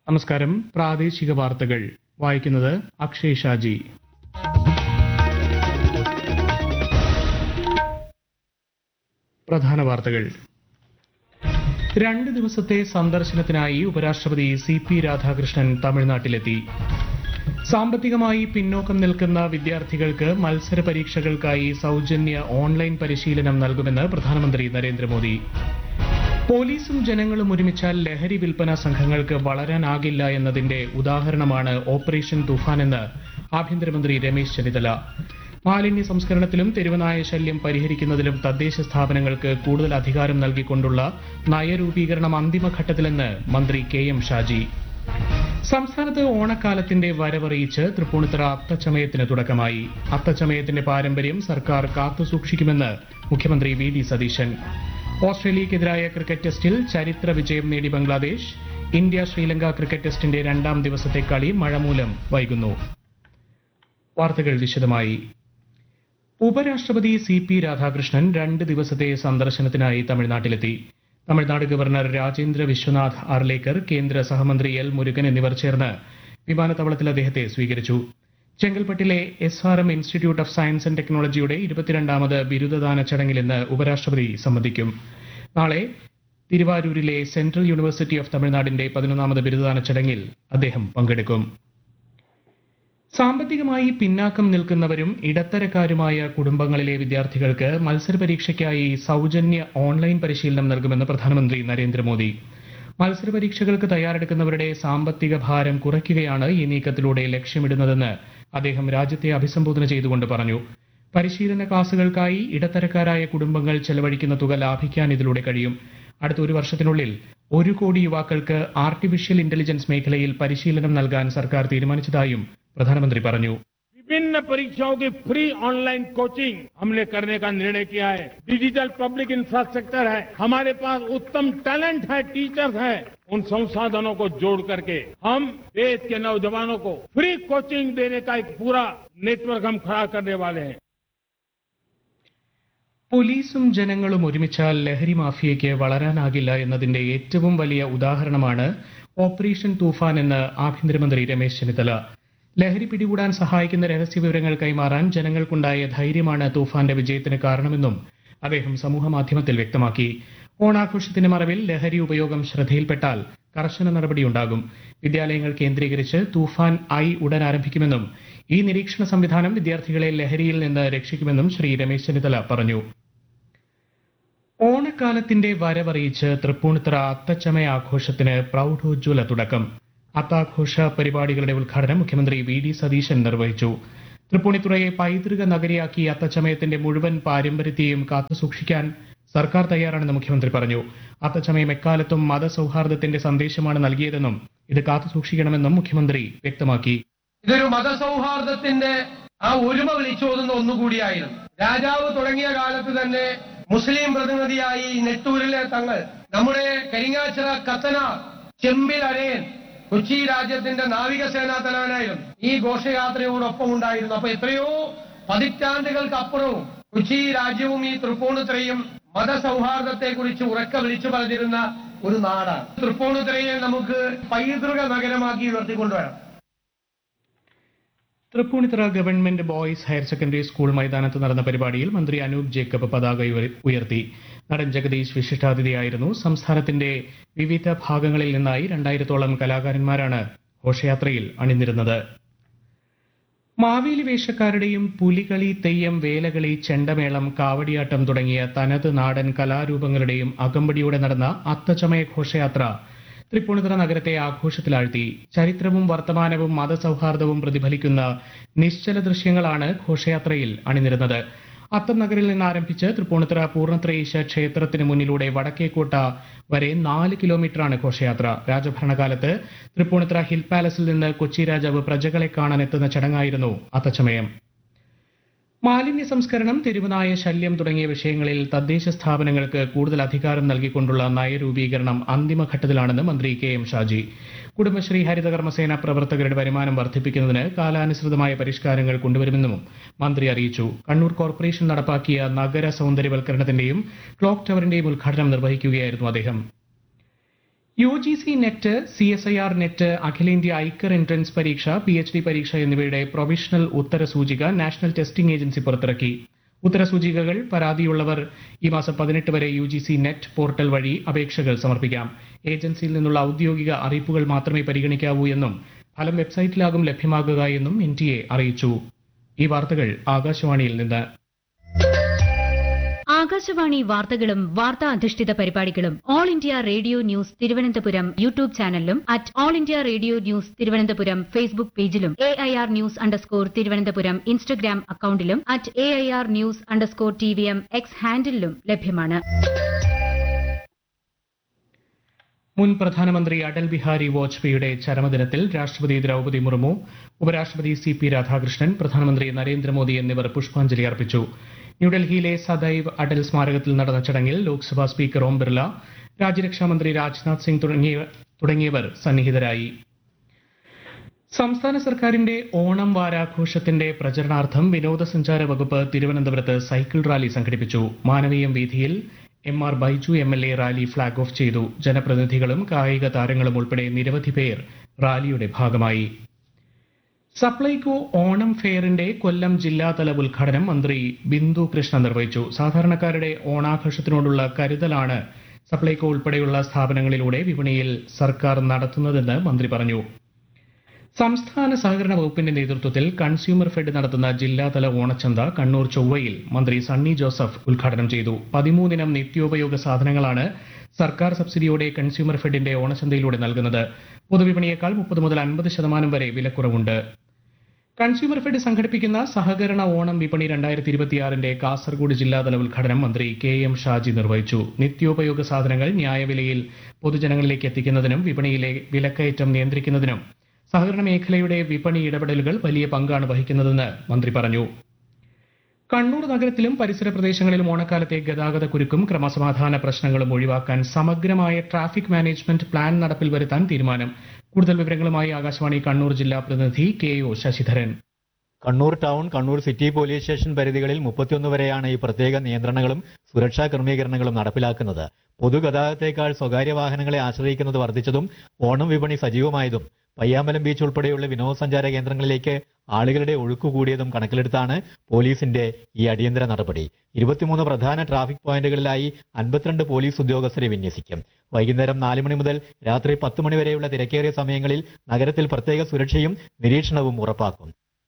നമസ്കാരം പ്രാദേശിക വാർത്തകൾ വായിക്കുന്നത് അക്ഷയ് ഷാജി പ്രധാന വാർത്തകൾ രണ്ട് ദിവസത്തെ സന്ദർശനത്തിനായി ഉപരാഷ്ട്രപതി സി പി രാധാകൃഷ്ണൻ തമിഴ്നാട്ടിലെത്തി സാമ്പത്തികമായി പിന്നോക്കം നിൽക്കുന്ന വിദ്യാർത്ഥികൾക്ക് മത്സര പരീക്ഷകൾക്കായി സൗജന്യ ഓൺലൈൻ പരിശീലനം നൽകുമെന്ന് പ്രധാനമന്ത്രി നരേന്ദ്രമോദി പോലീസും ജനങ്ങളും ഒരുമിച്ചാൽ ലഹരി വിൽപ്പന സംഘങ്ങൾക്ക് വളരാനാകില്ല എന്നതിന്റെ ഉദാഹരണമാണ് ഓപ്പറേഷൻ തുഫാൻ എന്ന് ആഭ്യന്തരമന്ത്രി രമേശ് ചെന്നിത്തല മാലിന്യ സംസ്കരണത്തിലും തെരുവനായ ശല്യം പരിഹരിക്കുന്നതിലും തദ്ദേശ സ്ഥാപനങ്ങൾക്ക് കൂടുതൽ അധികാരം നൽകിക്കൊണ്ടുള്ള നയരൂപീകരണം അന്തിമഘട്ടത്തിലെന്ന് മന്ത്രി കെ എം ഷാജി സംസ്ഥാനത്ത് ഓണക്കാലത്തിന്റെ വരവറിയിച്ച് തൃപ്പൂണിത്തറ അത്തച്ചമയത്തിന് തുടക്കമായി അത്തച്ചമയത്തിന്റെ പാരമ്പര്യം സർക്കാർ കാത്തുസൂക്ഷിക്കുമെന്ന് മുഖ്യമന്ത്രി വി ഡി സതീശൻ ഓസ്ട്രേലിയക്കെതിരായ ക്രിക്കറ്റ് ടെസ്റ്റിൽ ചരിത്ര വിജയം നേടി ബംഗ്ലാദേശ് ഇന്ത്യ ശ്രീലങ്ക ക്രിക്കറ്റ് ടെസ്റ്റിന്റെ രണ്ടാം ദിവസത്തെ കളി മഴ മൂലം വൈകുന്നു വാർത്തകൾ വിശദമായി ഉപരാഷ്ട്രപതി സി പി രാധാകൃഷ്ണൻ രണ്ട് ദിവസത്തെ സന്ദർശനത്തിനായി തമിഴ്നാട്ടിലെത്തി തമിഴ്നാട് ഗവർണർ രാജേന്ദ്ര വിശ്വനാഥ് ആർലേക്കർ കേന്ദ്ര സഹമന്ത്രി എൽ മുരുകൻ എന്നിവർ ചേർന്ന് വിമാനത്താവളത്തിൽ അദ്ദേഹത്തെ സ്വീകരിച്ചു ചെങ്കൽപ്പെട്ടിലെ S R M institute of science and ടെക്നോളജിയുടെ ഇരുപത്തിരണ്ടാമത് ബിരുദദാന ചടങ്ങിൽ ഇന്ന് ഉപരാഷ്ട്രപതി സംബന്ധിക്കും നാളെ തിരുവാരൂരിലെ സെൻട്രൽ യൂണിവേഴ്സിറ്റി ഓഫ് തമിഴ്നാടിന്റെ പതിനൊന്നാമത് ബിരുദദാന ചടങ്ങിൽ അദ്ദേഹം പങ്കെടുക്കും സാമ്പത്തികമായി പിന്നാക്കം നിൽക്കുന്നവരും ഇടത്തരക്കാരുമായ കുടുംബങ്ങളിലെ വിദ്യാർത്ഥികൾക്ക് മത്സര പരീക്ഷയ്ക്കായി സൗജന്യ ഓൺലൈൻ പരിശീലനം നൽകുമെന്ന് പ്രധാനമന്ത്രി നരേന്ദ്രമോദി മത്സര പരീക്ഷകൾക്ക് തയ്യാറെടുക്കുന്നവരുടെ സാമ്പത്തിക ഭാരം കുറയ്ക്കുകയാണ് ഈ നീക്കത്തിലൂടെ ലക്ഷ്യമിടുന്നതെന്ന് അദ്ദേഹം രാജ്യത്തെ അഭിസംബോധന ചെയ്തുകൊണ്ട് പറഞ്ഞു പരിശീലന ക്ലാസുകൾക്കായി ഇടത്തരക്കാരായ കുടുംബങ്ങൾ ചെലവഴിക്കുന്ന തുക ലാഭിക്കാൻ ഇതിലൂടെ കഴിയും അടുത്ത ഒരു വർഷത്തിനുള്ളിൽ ഒരു കോടി യുവാക്കൾക്ക് ആർട്ടിഫിഷ്യൽ ഇന്റലിജൻസ് മേഖലയിൽ പരിശീലനം നൽകാൻ സർക്കാർ തീരുമാനിച്ചതായും പ്രധാനമന്ത്രി പറഞ്ഞു विभिन्न परीक्षाओं की फ्री ऑनलाइन कोचिंग हमने करने का निर्णय किया है डिजिटल पब्लिक इंफ्रास्ट्रक्चर है हमारे पास उत्तम टैलेंट है टीचर्स हैं उन संसाधनों को जोड़ करके हम देश के नौजवानों को फ्री कोचिंग देने का एक पूरा नेटवर्क हम खड़ा करने वाले हैं പോലീസും ജനങ്ങളും ഒരുമിച്ചാൽ ലഹരി മാഫിയയ്ക്ക് വളരാനാകില്ല എന്നതിന്റെ ഏറ്റവും വലിയ ഉദാഹരണമാണ് ഓപ്പറേഷൻ തൂഫാൻ എന്ന് ആഭ്യന്തരമന്ത്രി രമേശ് ചെന്നിത്തല ലഹരി പിടികൂടാൻ സഹായിക്കുന്ന രഹസ്യ വിവരങ്ങൾ കൈമാറാൻ ജനങ്ങൾക്കുണ്ടായ ധൈര്യമാണ് തൂഫാന്റെ വിജയത്തിന് കാരണമെന്നും അദ്ദേഹം സമൂഹമാധ്യമത്തിൽ വ്യക്തമാക്കി ഓണാഘോഷത്തിന്റെ മറവിൽ ലഹരി ഉപയോഗം ശ്രദ്ധയിൽപ്പെട്ടാൽ കർശന നടപടിയുണ്ടാകും വിദ്യാലയങ്ങൾ കേന്ദ്രീകരിച്ച് തൂഫാൻ ഐ ഉടൻ ആരംഭിക്കുമെന്നും ഈ നിരീക്ഷണ സംവിധാനം വിദ്യാർത്ഥികളെ ലഹരിയിൽ നിന്ന് രക്ഷിക്കുമെന്നും ശ്രീ രമേശ് ചെന്നിത്തല പറഞ്ഞു ഓണക്കാലത്തിന്റെ വരവറിയിച്ച് തൃപ്പൂണിത്തറ അത്തച്ചമയ ആഘോഷത്തിന് പ്രൗഢോജ്വല തുടക്കം അത്താഘോഷ പരിപാടികളുടെ ഉദ്ഘാടനം മുഖ്യമന്ത്രി വി ഡി സതീശൻ നിർവഹിച്ചു തൃപ്പൂണിത്തുറയെ പൈതൃക നഗരിയാക്കി അത്തച്ചമയത്തിന്റെ മുഴുവൻ പാരമ്പര്യത്തെയും കാത്തുസൂക്ഷിക്കാൻ സർക്കാർ തയ്യാറാണെന്ന് മുഖ്യമന്ത്രി പറഞ്ഞു അത്തച്ചമയം എക്കാലത്തും മതസൗഹാർദ്ദത്തിന്റെ സന്ദേശമാണ് നൽകിയതെന്നും ഇത് കാത്തുസൂക്ഷിക്കണമെന്നും മുഖ്യമന്ത്രി വ്യക്തമാക്കി ഇതൊരു മതസൗഹാർദ്ദത്തിന്റെ ആ ഒരുമ വിളിച്ചോതുന്ന ഒന്നുകൂടിയായിരുന്നു രാജാവ് തുടങ്ങിയ കാലത്ത് തന്നെ മുസ്ലിം പ്രതിനിധിയായി നെട്ടൂരിലെ തങ്ങൾ നമ്മുടെ കരിങ്ങാച്ചിറ കത്തന ചെമ്പിൽ അരയൻ കൊച്ചി രാജ്യത്തിന്റെ നാവികസേനാ തലവനായിരുന്നു ഈ ഘോഷയാത്രയോടൊപ്പം ഉണ്ടായിരുന്നു അപ്പൊ എത്രയോ പതിറ്റാണ്ടുകൾക്ക് അപ്പുറവും കൊച്ചി രാജ്യവും ഈ തൃപ്പൂണിത്തുറയും മതസൗഹാർദ്ദത്തെ കുറിച്ച് ഉറക്ക വിളിച്ചു പറഞ്ഞിരുന്ന ഒരു നാടാണ് തൃപ്പൂണിത്തുറയെ നമുക്ക് പൈതൃക നഗരമാക്കി ഉയർത്തിക്കൊണ്ടുവരാം Thrippunithura government boys higher secondary school മൈതാനത്ത് നടന്ന പരിപാടിയിൽ മന്ത്രി അനൂപ് ജേക്കബ് പതാക ഉയർ- ഉയർത്തി നടൻ ജഗദീഷ് വിശിഷ്ടാതിഥിയായിരുന്നു സംസ്ഥാനത്തിന്റെ വിവിധ ഭാഗങ്ങളിൽ നിന്നായി രണ്ടായിരത്തോളം കലാകാരന്മാരാണ് ഘോഷയാത്രയിൽ അണിനിരുന്നത് മാവേലി വേഷക്കാരുടെയും പുലികളി തെയ്യം വേലകളി ചെണ്ടമേളം കാവടിയാട്ടം തുടങ്ങിയ തനത് നാടൻ കലാരൂപങ്ങളുടെയും അകമ്പടിയോടെ നടന്ന അത്തച്ചമയ ഘോഷയാത്ര തൃപ്പൂണിത്തുറ നഗരത്തെ ആഘോഷത്തിലാഴ്ത്തി ചരിത്രവും വർത്തമാനവും മതസൗഹാർദ്ദവും പ്രതിഫലിക്കുന്ന നിശ്ചല ദൃശ്യങ്ങളാണ് ഘോഷയാത്രയിൽ അണിനിരുന്നത് അത്തം നഗരിൽ നിന്ന് ആരംഭിച്ച് തൃപ്പൂണിത്തുറ പൂർണ്ണത്രയീശ ക്ഷേത്രത്തിന് മുന്നിലൂടെ വടക്കേക്കോട്ട വരെ നാല് കിലോമീറ്ററാണ് ഘോഷയാത്ര രാജഭരണകാലത്ത് തൃപ്പൂണിത്തുറ ഹിൽ പാലസിൽ നിന്ന് കൊച്ചി രാജാവ് പ്രജകളെ കാണാൻ എത്തുന്ന ചടങ്ങായിരുന്നു അത്തച്ചമയം മാലിന്യ സംസ്കരണം തെരുവുനായ ശല്യം തുടങ്ങിയ വിഷയങ്ങളിൽ തദ്ദേശ സ്ഥാപനങ്ങൾക്ക് കൂടുതൽ അധികാരം നൽകിക്കൊണ്ടുള്ള നയരൂപീകരണം അന്തിമഘട്ടത്തിലാണെന്ന് മന്ത്രി കെ എം ഷാജി കുടുംബശ്രീ ഹരിതകർമ്മസേന പ്രവർത്തകരുടെ വരുമാനം വർദ്ധിപ്പിക്കുന്നതിന് കാലാനുസൃതമായ പരിഷ്കാരങ്ങൾ കൊണ്ടുവരുമെന്നും മന്ത്രി അറിയിച്ചു കണ്ണൂർ കോർപ്പറേഷൻ നടപ്പാക്കിയ നഗര സൗന്ദര്യവൽക്കരണത്തിന്റെയും ക്ലോക്ക് ടവറിന്റെയും ഉദ്ഘാടനം നിർവഹിക്കുകയായിരുന്നു അദ്ദേഹം U G C NET C S I R NET അഖിലേന്ത്യാ ഐക്കർ എൻട്രൻസ് പരീക്ഷ പി എച്ച് ഡി പരീക്ഷ എന്നിവയുടെ പ്രൊവിഷണൽ ഉത്തരസൂചിക നാഷണൽ ടെസ്റ്റിംഗ് ഏജൻസി പുറത്തിറക്കി ഉത്തരസൂചികകൾ പരാതിയുള്ളവർ ഈ മാസം പതിനെട്ട് വരെ U G C NET portal വഴി അപേക്ഷകൾ സമർപ്പിക്കാം ഏജൻസിയിൽ നിന്നുള്ള ഔദ്യോഗിക അറിയിപ്പുകൾ മാത്രമേ പരിഗണിക്കാവൂ എന്നും ഫലം വെബ്സൈറ്റിലാകും ലഭ്യമാകുക എന്നും എൻ ടി എ അറിയിച്ചു ഈ വാർത്തകൾ ആകാശവാണിയിൽ നിന്ന് ആകാശവാണി വാർത്തകളും വാർത്താ അധിഷ്ഠിത പരിപാടികളും All India Radio news Thiruvananthapuram YouTube ചാനലിലും at All India Radio news Thiruvananthapuram Facebook പേജിലും A I R news underscore Thiruvananthapuram Instagram അക്കൌണ്ടിലും at A I R news underscore T V M X ഹാൻഡിലും ലഭ്യമാണ് മുൻ പ്രധാനമന്ത്രി അടൽ ബിഹാരി വാജ്പേയിയുടെ ചരമദിനത്തിൽ രാഷ്ട്രപതി ദ്രൌപദി മുർമു ഉപരാഷ്ട്രപതി സി പി രാധാകൃഷ്ണൻ പ്രധാനമന്ത്രി നരേന്ദ്രമോദി എന്നിവർ പുഷ്പാഞ്ജലി അർപ്പിച്ചു ന്യൂഡൽഹിയിലെ സദൈവ് അടൽ സ്മാരകത്തിൽ നടന്ന ചടങ്ങിൽ ലോക്സഭാ സ്പീക്കർ ഓം ബിർല രാജ്യരക്ഷാമന്ത്രി രാജ്നാഥ് സിംഗ് തുടങ്ങിയ- തുടങ്ങിയവർ സന്നിഹിതരായി സംസ്ഥാന സർക്കാരിന്റെ ഓണം വാരാഘോഷത്തിന്റെ പ്രചരണാർത്ഥം വിനോദസഞ്ചാര വകുപ്പ് തിരുവനന്തപുരത്ത് സൈക്കിൾ റാലി സംഘടിപ്പിച്ചു മാനവീയം വീഥിയിൽ M R Baiju M L A rally flag off ചെയ്തു ജനപ്രതിനിധികളും കായിക താരങ്ങളും ഉൾപ്പെടെ നിരവധി പേർ റാലിയുടെ ഭാഗമായി സപ്ലൈകോ ഓണം ഫെയറിന്റെ കൊല്ലം ജില്ലാതല ഉദ്ഘാടനം മന്ത്രി ബിന്ദു കൃഷ്ണ നിർവഹിച്ചു സാധാരണക്കാരുടെ ഓണാഘോഷത്തിനോടുള്ള കരുതലാണ് സപ്ലൈകോ ഉൾപ്പെടെയുള്ള സ്ഥാപനങ്ങളിലൂടെ വിപണിയിൽ സർക്കാർ നടത്തുന്നതെന്ന് മന്ത്രി പറഞ്ഞു സംസ്ഥാന സഹകരണ വകുപ്പിന്റെ നേതൃത്വത്തിൽ കൺസ്യൂമർ ഫെഡ് നടത്തുന്ന ജില്ലാതല ഓണച്ചന്ത കണ്ണൂർ ചൊവ്വയിൽ മന്ത്രി സണ്ണി ജോസഫ് ഉദ്ഘാടനം ചെയ്തു പതിമൂന്നിനം നിത്യോപയോഗ സാധനങ്ങളാണ് സർക്കാർ സബ്സിഡിയോടെ കൺസ്യൂമർ ഫെഡിന്റെ ഓണച്ചന്തയിലൂടെ നൽകുന്നത് പൊതുവിപണിയേക്കാൾ മുപ്പത് മുതൽ അൻപത് ശതമാനം വരെ വിലക്കുറവുണ്ട് കൺസ്യൂമർ ഫെഡ് സംഘടിപ്പിക്കുന്ന സഹകരണ ഓണം വിപണി രണ്ടായിരത്തി ഇരുപത്തിയാറിന്റെ കാസർഗോഡ് ജില്ലാതല ഉദ്ഘാടനം മന്ത്രി കെ എം ഷാജി നിർവഹിച്ചു നിത്യോപയോഗ സാധനങ്ങൾ ന്യായവിലയിൽ പൊതുജനങ്ങളിലേക്ക് എത്തിക്കുന്നതിനും വിപണിയിലെ വിലക്കയറ്റം നിയന്ത്രിക്കുന്നതിനും സഹകരണ മേഖലയുടെ വിപണി ഇടപെടലുകൾ വലിയ പങ്കാണ് വഹിക്കുന്നതെന്ന് മന്ത്രി പറഞ്ഞു കണ്ണൂർ നഗരത്തിലും പരിസര പ്രദേശങ്ങളിലും ഓണക്കാലത്തെ ഗതാഗത കുരുക്കും ക്രമസമാധാന പ്രശ്നങ്ങളും ഒഴിവാക്കാൻ സമഗ്രമായ ട്രാഫിക് മാനേജ്മെന്റ് പ്ലാൻ നടപ്പിൽ വരുത്താൻ തീരുമാനം കൂടുതൽ വിവരങ്ങളുമായി ആകാശവാണി കണ്ണൂർ ജില്ലാ പ്രതിനിധി K O Sasidharan Kannur town Kannur city police station പരിധികളിൽ മുപ്പത്തിയൊന്ന് വരെയാണ് ഈ പ്രത്യേക നിയന്ത്രണങ്ങളും സുരക്ഷാ ക്രമീകരണങ്ങളും നടപ്പിലാക്കുന്നത് പൊതുഗതാഗതത്തെക്കാൾ സ്വകാര്യ വാഹനങ്ങളെ ആശ്രയിക്കുന്നത് വർദ്ധിച്ചതും ഓണം വിപണി സജീവമായതും പയ്യാമ്പലം ബീച്ച് ഉൾപ്പെടെയുള്ള വിനോദസഞ്ചാര കേന്ദ്രങ്ങളിലേക്ക് ആളുകളുടെ ഒഴുക്ക് കൂടിയതും കണക്കിലെടുത്താണ് പോലീസിന്റെ ഈ അടിയന്തര നടപടി ഇരുപത്തിമൂന്ന് പ്രധാന ട്രാഫിക് പോയിന്റുകളിലായി അൻപത്തിരണ്ട് പോലീസ് ഉദ്യോഗസ്ഥരെ വിന്യസിക്കും വൈകുന്നേരം നാല് മണി മുതൽ രാത്രി പത്ത് മണി വരെയുള്ള തിരക്കേറിയ സമയങ്ങളിൽ നഗരത്തിൽ പ്രത്യേക സുരക്ഷയും നിരീക്ഷണവും ഉറപ്പാക്കും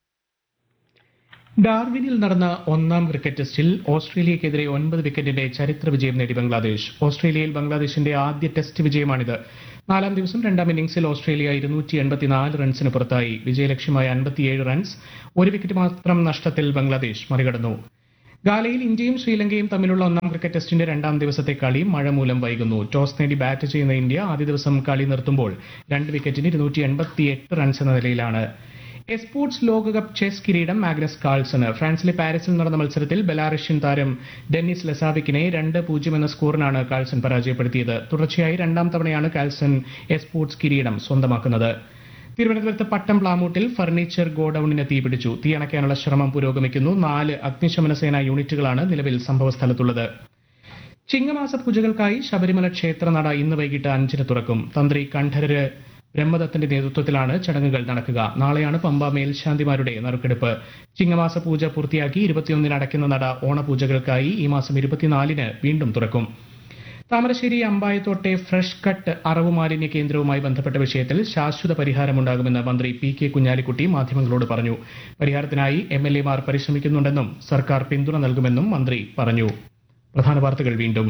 ഡാർവിനിൽ നടന്ന ഒന്നാം ക്രിക്കറ്റ് ടെസ്റ്റിൽ ഓസ്ട്രേലിയക്കെതിരെ ഒൻപത് വിക്കറ്റിന്റെ ചരിത്ര വിജയം നേടി ബംഗ്ലാദേശ് ഓസ്ട്രേലിയയിൽ ബംഗ്ലാദേശിന്റെ ആദ്യ ടെസ്റ്റ് വിജയമാണിത് നാലാം ദിവസം രണ്ടാം ഇന്നിംഗ്സിൽ ഓസ്ട്രേലിയ ഇരുന്നൂറ്റി എൺപത്തിനാല് റൺസിന് പുറത്തായി വിജയലക്ഷ്യമായ അൻപത്തിയേഴ് റൺസ് ഒരു വിക്കറ്റ് മാത്രം നഷ്ടത്തിൽ ബംഗ്ലാദേശ് മറികടന്നു ഗാലയിൽ ഇന്ത്യയും ശ്രീലങ്കയും തമ്മിലുള്ള ഒന്നാം ക്രിക്കറ്റ് ടെസ്റ്റിന്റെ രണ്ടാം ദിവസത്തെ കളി മഴ മൂലം വൈകുന്നു ടോസ് നേടി ബാറ്റ് ചെയ്യുന്ന ഇന്ത്യ ആദ്യ ദിവസം കളി നിർത്തുമ്പോൾ രണ്ട് വിക്കറ്റിന് ഇരുന്നൂറ്റി എൺപത്തിയെട്ട് റൺസ് എന്ന നിലയിലാണ് എസ്പോർട്സ് ലോകകപ്പ് ചെസ് കിരീടം മാഗ്നസ് കാൾസണ് ഫ്രാൻസിലെ പാരീസിൽ നടന്ന മത്സരത്തിൽ ബെലാറഷ്യൻ താരം ഡെന്നിസ് ലെസാവിക്കിനെ രണ്ട് പൂജ്യം എന്ന സ്കോറിനാണ് കാൾസൺ പരാജയപ്പെടുത്തിയത് തുടർച്ചയായി രണ്ടാം തവണയാണ് കാൾസൺ എസ്പോർട്സ് കിരീടം സ്വന്തമാക്കുന്നത് തിരുവനന്തപുരത്ത് പട്ടം പ്ലാമൂട്ടിൽ ഫർണിച്ചർ ഗോഡൌണിന് തീപിടിച്ചു തീയണയ്ക്കാനുള്ള ശ്രമം പുരോഗമിക്കുന്നു നാല് അഗ്നിശമന സേനാ യൂണിറ്റുകളാണ് നിലവിൽ സംഭവസ്ഥലത്തുള്ളത് ചിങ്ങമാസ പൂജകൾക്കായി ശബരിമല ക്ഷേത്രനട ഇന്ന് വൈകിട്ട് അഞ്ചിന് തുറക്കും തന്ത്രി കണ്ഠരര് ബ്രഹ്മദത്തിന്റെ നേതൃത്വത്തിലാണ് ചടങ്ങുകൾ നടക്കുക നാളെയാണ് പമ്പ മേൽശാന്തിമാരുടെ നറുക്കെടുപ്പ് ചിങ്ങമാസ പൂജ പൂർത്തിയാക്കി ഇരുപത്തിയൊന്നിന് അടയ്ക്കുന്ന നട ഓണപൂജകൾക്കായി ഈ മാസം ഇരുപത്തിനാലിന് വീണ്ടും തുറക്കും താമരശ്ശേരി അമ്പായത്തോട്ടെ ഫ്രഷ് കട്ട് അറവ് മാലിന്യ കേന്ദ്രവുമായി ബന്ധപ്പെട്ട വിഷയത്തിൽ ശാശ്വത പരിഹാരമുണ്ടാകുമെന്ന് മന്ത്രി പി കെ കുഞ്ഞാലിക്കുട്ടി മാധ്യമങ്ങളോട് പറഞ്ഞു പരിഹാരത്തിനായി എം എൽ എമാർ പരിശ്രമിക്കുന്നുണ്ടെന്നും സർക്കാർ പിന്തുണ നൽകുമെന്നും മന്ത്രി പറഞ്ഞു പ്രധാന വാർത്തകൾ വീണ്ടും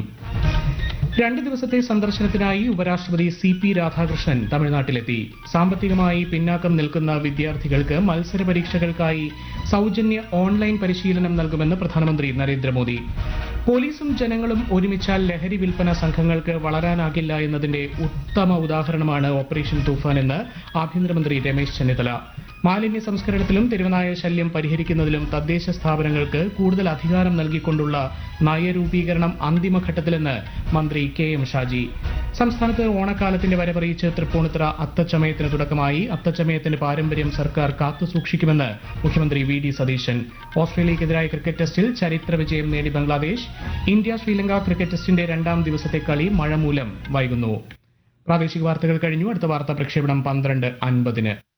രണ്ട് ദിവസത്തെ സന്ദർശനത്തിനായി ഉപരാഷ്ട്രപതി സി പി രാധാകൃഷ്ണൻ തമിഴ്നാട്ടിലെത്തി സാമ്പത്തികമായി പിന്നാക്കം നിൽക്കുന്ന വിദ്യാർത്ഥികൾക്ക് മത്സര പരീക്ഷകൾക്കായി സൗജന്യ ഓൺലൈൻ പരിശീലനം നൽകുമെന്ന് പ്രധാനമന്ത്രി നരേന്ദ്രമോദി പോലീസും ജനങ്ങളും ഒരുമിച്ചാൽ ലഹരി വിൽപ്പന സംഘങ്ങൾക്ക് വളരാനാകില്ല എന്നതിന്റെ ഉത്തമ ഉദാഹരണമാണ് ഓപ്പറേഷൻ തൂഫാൻ എന്ന് ആഭ്യന്തരമന്ത്രി രമേശ് ചെന്നിത്തല മാലിന്യ സംസ്കരണത്തിലും തെരുവനായ ശല്യം പരിഹരിക്കുന്നതിലും തദ്ദേശ സ്ഥാപനങ്ങൾക്ക് കൂടുതൽ അധികാരം നൽകിക്കൊണ്ടുള്ള നയരൂപീകരണം അന്തിമഘട്ടത്തിലെന്ന് മന്ത്രി കെ എം ഷാജി സംസ്ഥാനത്ത് ഓണക്കാലത്തിന്റെ വരവറിയിച്ച് തൃപ്പൂണിത്തുറ അത്തച്ചമയത്തിന് തുടക്കമായി അത്തച്ചമയത്തിന്റെ പാരമ്പര്യം സർക്കാർ കാത്തുസൂക്ഷിക്കുമെന്ന് മുഖ്യമന്ത്രി വി ഡി സതീശൻ ഓസ്ട്രേലിയക്കെതിരായ ക്രിക്കറ്റ് ടെസ്റ്റിൽ ചരിത്ര വിജയം നേടി ബംഗ്ലാദേശ് ഇന്ത്യ ശ്രീലങ്ക ക്രിക്കറ്റ് ടെസ്റ്റിന്റെ രണ്ടാം ദിവസത്തെ കളി മഴ മൂലം വൈകുന്നു പ്രാദേശിക വാർത്തകൾ കഴിഞ്ഞു അടുത്ത വാർത്താ പ്രക്ഷേപണം പന്ത്രണ്ട് അൻപതിന്